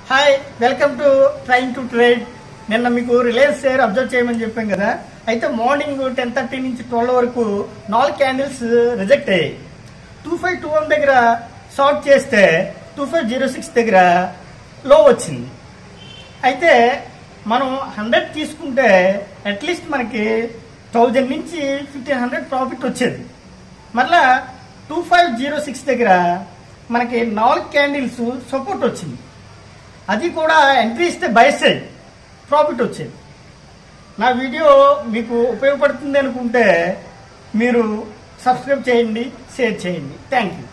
hi welcome to train to trade నిన్న మీకు Reliance share observe చేయమని చెప్పాం కదా అయితే మార్నింగ్ టెన్ థర్టీ నుంచి ట్వెల్వ్ వరకు నాలుగు క్యాండిల్స్ రిజెక్ట్ అయ్యాయి టూ ఫైవ్ టూ వన్ దగ్గర షార్ట్ చేస్తే టూ ఫైవ్ జీరో సిక్స్ దగ్గర లో వచ్చింది అయితే మనం హండ్రెడ్ తీసుకుంటే అట్లీస్ట్ మనకి థౌజండ్ నుంచి ఫిఫ్టీన్ హండ్రెడ్ ప్రాఫిట్ వచ్చేది మళ్ళా టూ ఫైవ్ జీరో సిక్స్ దగ్గర మనకి నాలుగు క్యాండిల్స్ సపోర్ట్ వచ్చింది అది కూడా ఎంట్రీ ఇస్తే బై సైడ్ ప్రాఫిట్ వచ్చేది నా వీడియో మీకు ఉపయోగపడుతుంది అనుకుంటే మీరు సబ్స్క్రైబ్ చేయండి షేర్ చేయండి థ్యాంక్ యూ